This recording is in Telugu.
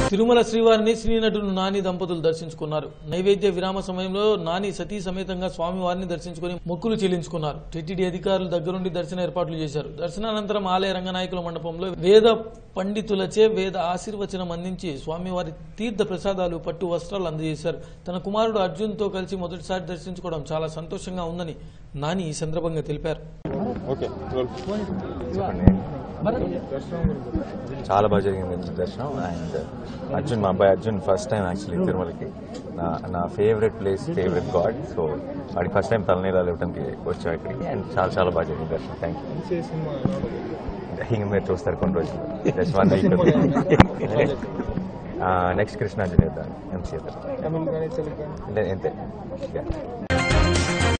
తిరుమల శ్రీవారిని శ్రీ నటుడు నాని దంపతులు దర్శించుకున్నారు నైవేద్య విరామ సమయంలో నాని సతీ సమేతంగా స్వామివారిని దర్శించుకుని మొక్కులు చెల్లించుకున్నారు టిటిడి అధికారులు దగ్గరుండి దర్శన ఏర్పాట్లు చేశారు దర్శనానంతరం ఆలయ రంగనాయకుల మండపంలో వేద పండితులచే వేద ఆశీర్వచనం అందించి స్వామివారి తీర్థ ప్రసాదాలు పట్టు వస్త్రాలు అందజేశారు తన కుమారుడు అర్జున్తో కలిసి మొదటిసారి దర్శించుకోవడం చాలా సంతోషంగా ఉందని నాని ఈ సందర్భంగా తెలిపారు ఓకే చాలా బాగా జరిగింది దర్శనం అండ్ అర్జున్ మా అబ్బాయి అర్జున్ ఫస్ట్ టైం యాక్చువల్లీ తిరుమలకి నా నా favourite place favourite god so వాడికి ఫస్ట్ టైం తలనీలాలు ఇవ్వడానికి వచ్చాం ఇక్కడికి అండ్ చాలా చాలా బాగా జరిగింది దర్శనం థ్యాంక్ యూ ఇంక మీరు చూస్తారు కొన్ని రోజులు just one week next Krishnanjali M C Tamil కానీ తెలుగు కానీ అంతే అంతే